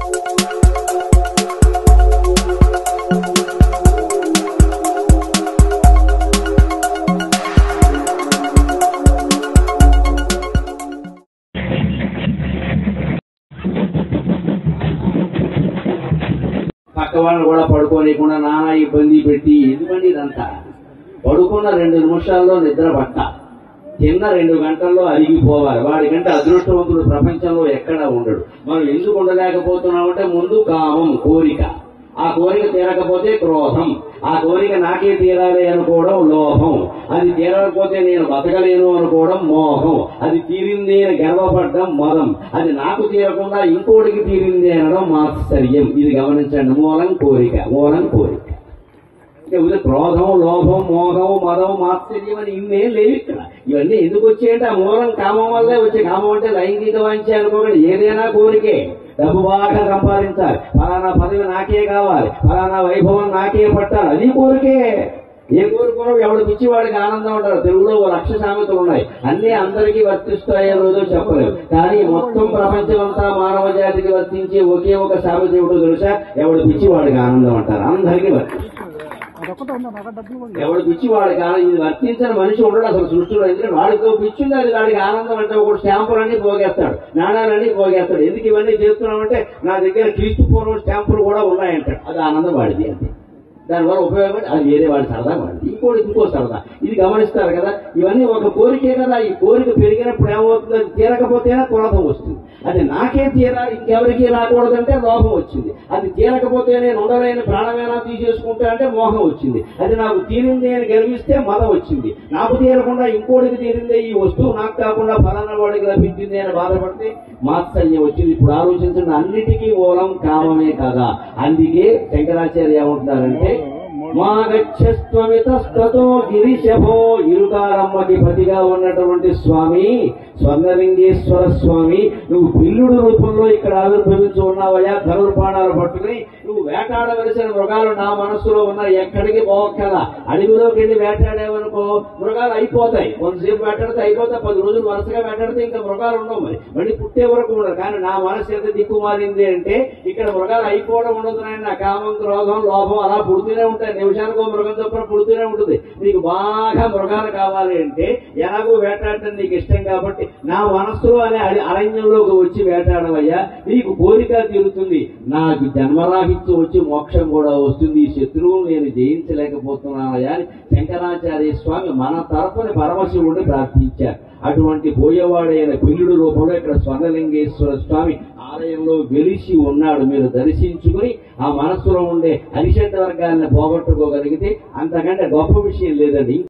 పక్క వాళ్ళని కూడా పడుకోలేకుండా నానా ఇబ్బంది పెట్టి ఎందుకండి ఇదంతా పడుకున్న రెండు నిమిషాల్లో నిద్ర పట్ట తిన్న రెండు గంటల్లో అరిగిపోవాలి వాడికంటే అదృష్టవంతుడు ప్రపంచంలో ఎక్కడా ఉండడు మనం ఎందుకు ఉండలేకపోతున్నామంటే ముందు కామం కోరిక ఆ కోరిక తీరకపోతే క్రోధం ఆ కోరిక నాకే తీరాలి అనుకోవడం లోభం అది తీరకపోతే నేను బతకలేను అనుకోవడం మోహం అది తీరింది అని గర్వపడడం మదం అది నాకు తీరకుండా ఇంకోటికి తీరింది అనడం మాత్సర్యం ఇది గమనించండి మూలం కోరిక మూలం కోరిక అంటే ఉదయం క్రోధం లోభం మోహం మదం మాత్సర్యం అని ఇన్నేం లేవు ఇక్కడ ఇవన్నీ ఎందుకు వచ్చాయంటే ఆ మూలం కామం వల్లే వచ్చే కామం అంటే లైంగిక వాంఛ అనుకోకండి ఏదైనా కోరికే డబ్బు బాగా సంపాదించాలి ఫలానా పదవి నాకే కావాలి ఫలానా వైభవం నాకే పట్టాలి అది కోరికే ఏ కోరుకోనో ఎవడు పిచ్చి వాడికి ఆనందం ఉంటారు తెలుగులో ఓ లక్ష సామెతలు ఉన్నాయి అన్ని అందరికీ వర్తిస్తాయో రోజో చెప్పలేవు కానీ మొత్తం ప్రపంచం అంతా మానవ జాతికి వర్తించే ఒకే ఒక సామెత ఏమిటో తెలుసా ఎవడు పిచ్చి వాడికి ఆనందం అంటారు అందరికీ వర్తిస్తుంది అదొకటి ఉందా నాకు డబ్బులు కూడా ఎవడు పిచ్చి వాడు కాదు ఇది వర్తించిన మనిషి ఉండడు అసలు సృష్టిలో ఎందుకంటే వాడికి పిచ్చింది అది వాడికి ఆనందం అంటే ఒకటి స్టాంపులన్నీ పోగేస్తాడు నాణాలన్నీ పోగేస్తాడు ఎందుకు ఇవన్నీ చేస్తున్నామంటే నా దగ్గర క్రీస్తు పూర్వం స్టాంపులు కూడా ఉన్నాయంటాడు అది ఆనందం వాడిది అంతే దానివల్ల ఉపయోగం అది వేరే వాడి సరదా వాడిది ఇంకోటి ఇంకో సరదా ఇది గమనిస్తారు కదా ఇవన్నీ ఒక కోరికే కదా ఈ కోరిక పెరిగినప్పుడు ఏమవుతుంది అది తీరకపోతేనే క్రోధం వస్తుంది అది నాకే తీరాలి ఇంకెవరికి రాకూడదంటే లోభం వచ్చింది అది తీరకపోతే నేను ఉండలేని ప్రాణమేనా తీసేసుకుంటా అంటే మోహం వచ్చింది అది నాకు తీరింది అని గర్విస్తే మదం వచ్చింది నాకు తీరకుండా ఇంకోటికి తీరిందే ఈ వస్తువు నాకు కాకుండా ఫలానా వాడికి లభించింది అని బాధపడితే మాత్సల్యం వచ్చింది ఇప్పుడు ఆలోచించిన అన్నిటికీ మూలం కామమే కదా అందుకే శంకరాచార్య ఏమంటున్నారంటే మా గచ్చస్వమితస్తతో గిరిశభో ఇరుకారమ్మకి పతిగా ఉన్నటువంటి స్వామి స్వర్ణలింగేశ్వర స్వామి నువ్వు బిల్లుడు రూపంలో ఇక్కడ ఆవిర్భవించి ఉన్నావయ్యా ధనుర్బాణాలు పట్టుకుని నువ్వు వేటాడవలసిన మృగాలు నా మనస్సులో ఉన్నాయి ఎక్కడికి పోవక్కల అడవిలోకి వెళ్ళి వేటాడేవనుకో మృగాలు అయిపోతాయి కొంతసేపు వేటాడితే అయిపోతాయి పది రోజులు వరుసగా వేటాడితే ఇంకా మృగాలు ఉండవు మరి మళ్ళీ పుట్టే వరకు ఉండదు కానీ నా మనసు ఎంత దిక్కుమారింది అంటే ఇక్కడ మృగాలు అయిపోవడం ఉండదు నాయన నా కామం క్రోధం లోభం అలా పుడుతూనే ఉంటాయి నిమిషానికి ఒక మృగం చొప్పున పుడుతూనే ఉంటుంది నీకు బాగా మృగాలు కావాలి అంటే ఎలాగో వేటాడటం నీకు ఇష్టం కాబట్టి నా మనస్సులో అనే అడి- అరణ్యంలోకి వచ్చి వేటాడవయ్యా నీకు కోరిక తీరుతుంది నాకు జన్మరాహిత్యం వచ్చి మోక్షం కూడా వస్తుంది ఈ శత్రువు నేను జయించలేకపోతున్నానయ్యా అని శంకరాచార్య స్వామి మన తరపున పరమశివుడిని ప్రార్థించారు అటువంటి పోయేవాడైన పిల్లుడు రూపంలో ఇక్కడ స్వర్ణలింగేశ్వర స్వామి ఆలయంలో వెలిసి ఉన్నాడు మీరు దర్శించుకుని ఆ మనస్సులో ఉండే అరిషడ్ వర్గాన్ని పోగొట్టుకోగలిగితే అంతకంటే గొప్ప విషయం లేదండి